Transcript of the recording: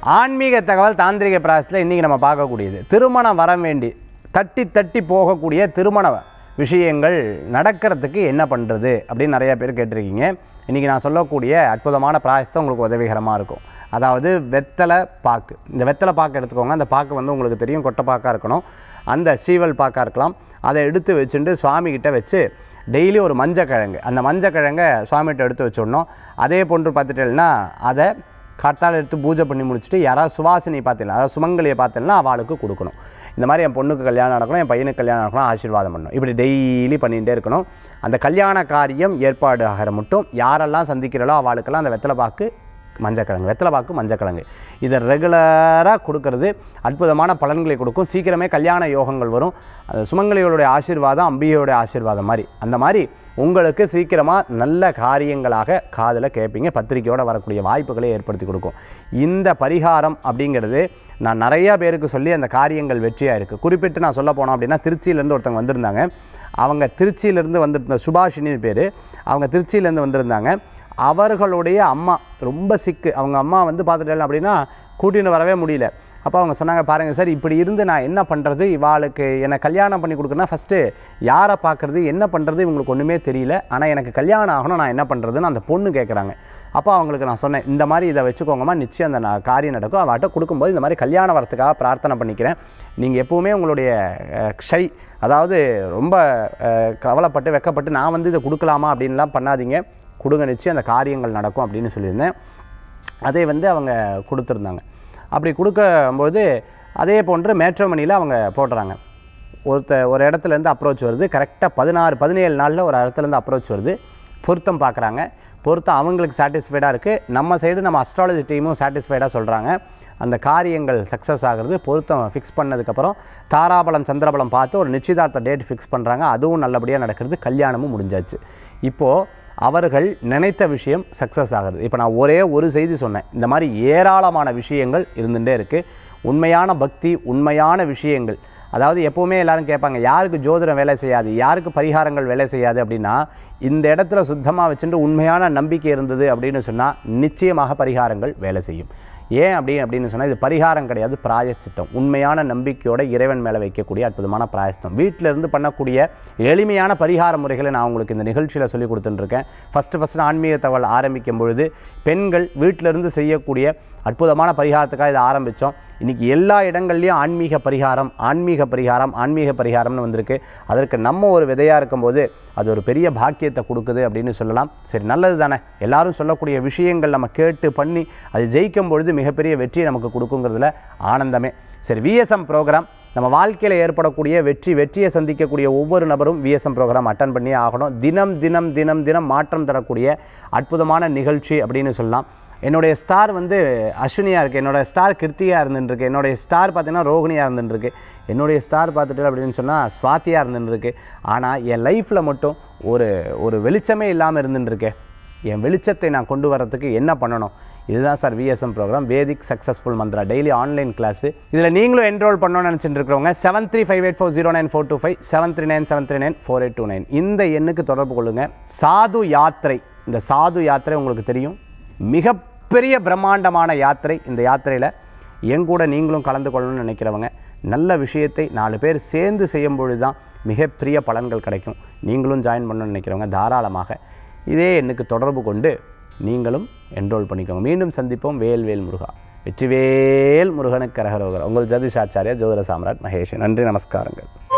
ஆன்மீக தகவல் தாந்திரிக பிராசத்தில் இன்றைக்கி நம்ம பார்க்கக்கூடியது திருமணம் வர வேண்டி தட்டி தட்டி போகக்கூடிய திருமண விஷயங்கள் நடக்கிறதுக்கு என்ன பண்ணுறது அப்படின்னு நிறைய பேர் கேட்டிருக்கீங்க இன்றைக்கி நான் சொல்லக்கூடிய அற்புதமான பிராயசத்தை உங்களுக்கு உதவிகரமாக இருக்கும் அதாவது வெத்தலை பாக்கு இந்த வெத்தலை பாக்கு எடுத்துக்கோங்க அந்த பாக்கு வந்து உங்களுக்கு தெரியும் கொட்டை பாக்காக இருக்கணும் அந்த சீவல் பாக்காக இருக்கலாம் அதை எடுத்து வச்சுட்டு சுவாமிகிட்ட வச்சு டெய்லி ஒரு மஞ்சக்கிழங்கு அந்த மஞ்சக்கிழங்கை சுவாமிகிட்ட எடுத்து வச்சுடணும் அதே போன்று பார்த்துட்டேன்னா அதை காத்தால் எடுத்து பூஜை பண்ணி முடிச்சுட்டு யாராவது சுவாசினி பார்த்தீங்களா அதாவது சுமங்கலியை பார்த்தீங்கன்னா அவளுக்கு கொடுக்கணும் இந்த மாதிரி என் பொண்ணுக்கு கல்யாணம் நடக்கணும் என் பையனுக்கு கல்யாணம் நடக்கணும் ஆசீர்வாதம் பண்ணணும் இப்படி டெய்லி பண்ணிகிட்டே இருக்கணும் அந்த கல்யாண காரியம் ஏற்பாடு ஆகிற மட்டும் யாரெல்லாம் சந்திக்கிறாளோ அவளுக்கெல்லாம் அந்த வெத்தலை பாக்கு மஞ்சக்கிழங்கு வெத்தலை பாக்கு மஞ்சக்கிழங்கு இதை ரெகுலராக கொடுக்கறது அற்புதமான பலன்களை கொடுக்கும் சீக்கிரமே கல்யாண யோகங்கள் வரும் அது சுமங்கலிகளுடைய ஆசீர்வாதம் அம்பிகையோடைய ஆசீர்வாதம் மாதிரி அந்த மாதிரி உங்களுக்கு சீக்கிரமாக நல்ல காரியங்களாக காதில் கேட்பீங்க பத்திரிக்கையோடு வரக்கூடிய வாய்ப்புகளை ஏற்படுத்தி கொடுக்கும் இந்த பரிகாரம் அப்படிங்கிறது நான் நிறையா பேருக்கு சொல்லி அந்த காரியங்கள் வெற்றியாக இருக்குது குறிப்பிட்டு நான் சொல்ல போனோம் அப்படின்னா திருச்சியிலேருந்து ஒருத்தவங்க வந்திருந்தாங்க அவங்க திருச்சியிலேருந்து வந்திருந்த சுபாஷினி பேர் அவங்க திருச்சியிலேருந்து வந்திருந்தாங்க அவர்களுடைய அம்மா ரொம்ப சிக்கு அவங்க அம்மா வந்து பார்த்துட்டேன் அப்படின்னா கூட்டின்னு வரவே முடியல அப்போ அவங்க சொன்னாங்க பாருங்கள் சார் இப்படி இருந்து நான் என்ன பண்ணுறது இவாளுக்கு என்னை கல்யாணம் பண்ணி கொடுக்குறேன்னா ஃபஸ்ட்டு யாரை பார்க்குறது என்ன பண்ணுறது இவங்களுக்கு ஒன்றுமே தெரியல ஆனால் எனக்கு கல்யாணம் ஆகணும் நான் என்ன பண்ணுறதுன்னு அந்த பொண்ணு கேட்குறாங்க அப்போ அவங்களுக்கு நான் சொன்னேன் இந்த மாதிரி இதை வச்சுக்கோங்கம்மா நிச்சயம் அந்த நான் காரியம் நடக்கும் அவட்ட கொடுக்கும்போது இந்த மாதிரி கல்யாணம் வரத்துக்காக பிரார்த்தனை பண்ணிக்கிறேன் நீங்கள் எப்போவுமே உங்களுடைய அஹ், ஷை அதாவது ரொம்ப அஹ், கவலைப்பட்டு வெக்கப்பட்டு நான் வந்து இதை கொடுக்கலாமா அப்படின்லாம் பண்ணாதீங்க கொடுங்க நிச்சயம் அந்த காரியங்கள் நடக்கும் அப்படின்னு சொல்லியிருந்தேன் அதை வந்து அவங்க கொடுத்துருந்தாங்க அப்படி கொடுக்கும்போது அதே போன்று மேட்ரோமணியில் அவங்க போடுறாங்க ஒருத்த ஒரு இடத்துலேருந்து அப்ரோச் வருது கரெக்டாக பதினாறு பதினேழு நாளில் ஒரு இடத்துலேருந்து அப்ரோச் வருது பொருத்தம் பார்க்குறாங்க பொருத்தம் அவங்களுக்கு சாட்டிஸ்ஃபைடாக இருக்குது நம்ம சைடு நம்ம அஸ்ட்ராலஜி டீமும் சாட்டிஸ்ஃபைடாக சொல்கிறாங்க அந்த காரியங்கள் சக்ஸஸ் ஆகிறது பொருத்தம் ஃபிக்ஸ் பண்ணதுக்கப்புறம் தாராபலம் சந்திரபலம் பார்த்து ஒரு நிச்சயதார்த்த டேட் ஃபிக்ஸ் பண்ணுறாங்க அதுவும் நல்லபடியாக நடக்கிறது கல்யாணமும் முடிஞ்சாச்சு இப்போது அவர்கள் நினைத்த விஷயம் சக்ஸஸ் ஆகுது இப்போ நான் ஒரே ஒரு செய்தி சொன்னேன் இந்த மாதிரி ஏராளமான விஷயங்கள் இருந்துகிட்டே இருக்குது உண்மையான பக்தி உண்மையான விஷயங்கள் அதாவது எப்போவுமே எல்லாரும் கேட்பாங்க யாருக்கு ஜோதிடம் வேலை செய்யாது யாருக்கு பரிகாரங்கள் வேலை செய்யாது அப்படின்னா இந்த இடத்துல சுத்தமாக வச்சுட்டு உண்மையான நம்பிக்கை இருந்தது அப்படின்னு சொன்னால் நிச்சயமாக பரிகாரங்கள் வேலை செய்யும் ஏன் அப்படி அப்படின்னு சொன்னால் இது பரிகாரம் கிடையாது பிராயச்சித்தம் உண்மையான நம்பிக்கையோட இறைவன் மேலே வைக்கக்கூடிய அற்புதமான பிராயச்சித்தம் வீட்டில் இருந்து பண்ணக்கூடிய எளிமையான பரிகார முறைகளை நான் உங்களுக்கு இந்த நிகழ்ச்சியில் சொல்லி கொடுத்துட்டுருக்கேன் ஃபஸ்ட்டு ஃபஸ்ட்டு ஆன்மீக தகவல் ஆரம்பிக்கும் பொழுது பெண்கள் வீட்டில இருந்து செய்யக்கூடிய அற்புதமான பரிகாரத்துக்காக இதை ஆரம்பித்தோம் இன்றைக்கி எல்லா இடங்கள்லையும் ஆன்மீக பரிகாரம் ஆன்மீக பரிகாரம் ஆன்மீக பரிகாரம்னு வந்திருக்கு அதற்கு நம்ம ஒரு விதையாக இருக்கும்போது அது ஒரு பெரிய பாக்கியத்தை கொடுக்குது அப்படின்னு சொல்லலாம் சரி நல்லது தானே எல்லாரும் சொல்லக்கூடிய விஷயங்கள் நம்ம கேட்டு பண்ணி அது ஜெயிக்கும் பொழுது மிகப்பெரிய வெற்றியை நமக்கு கொடுக்குங்கிறதுல ஆனந்தமே சரி விஎஸ்எம் ப்ரோக்ராம் நம்ம வாழ்க்கையில் ஏற்படக்கூடிய வெற்றி வெற்றியை சந்திக்கக்கூடிய ஒவ்வொரு நபரும் விஎஸ்எம் ப்ரோக்ராம் அட்டன் பண்ணியே ஆகணும் தினம் தினம் தினம் தினம் மாற்றம் தரக்கூடிய அற்புதமான நிகழ்ச்சி அப்படின்னு சொல்லலாம் என்னுடைய ஸ்டார் வந்து அஸ்வினியாக இருக்குது என்னோடய ஸ்டார் கிருத்தியாக இருந்துருக்கு என்னுடைய ஸ்டார் பார்த்தீங்கன்னா ரோகிணியாக இருந்துருக்கு என்னுடைய ஸ்டார் பார்த்துட்டு அப்படின்னு சொன்னால் சுவாத்தியாக இருந்துருக்கு ஆனால் என் லைஃப்பில் மட்டும் ஒரு ஒரு வெளிச்சமே இல்லாமல் இருந்துருக்கு என் வெளிச்சத்தை நான் கொண்டு வரதுக்கு என்ன பண்ணணும் இதுதான் sir VSM program Vedic successful mantra daily online class இதில் நீங்களும் என்ரோல் பண்ணணும்னு நினச்சிட்டு இருக்கிறவங்க seven three five eight four zero nine four two five seven three nine seven three nine four eight two nine இந்த எண்ணுக்கு தொடர்பு கொள்ளுங்கள் சாது யாத்திரை இந்த சாது யாத்திரை உங்களுக்கு தெரியும் மிகப்பெரிய பிரம்மாண்டமான யாத்திரை இந்த யாத்திரையில் என் கூட நீங்களும் கலந்து கொள்ளணும்னு நினைக்கிறவங்க நல்ல விஷயத்தை நாலு பேர் சேர்ந்து செய்யும் பொழுது தான் மிகப்பெரிய பலன்கள் கிடைக்கும் நீங்களும் ஜாயின் பண்ணணும்னு நினைக்கிறவங்க தாராளமாக இதே எண்ணுக்கு தொடர்பு கொண்டு நீங்களும் என்ரோல் பண்ணிக்கோங்க மீண்டும் சந்திப்போம் வேல்வேல் முருகா வெற்றிவேல் முருகனுக்கு கரகரோகர் உங்கள் ஜதிஷாச்சாரியா ஜோதிட சாம்ராட் மகேஷ் நன்றி நமஸ்காரங்கள்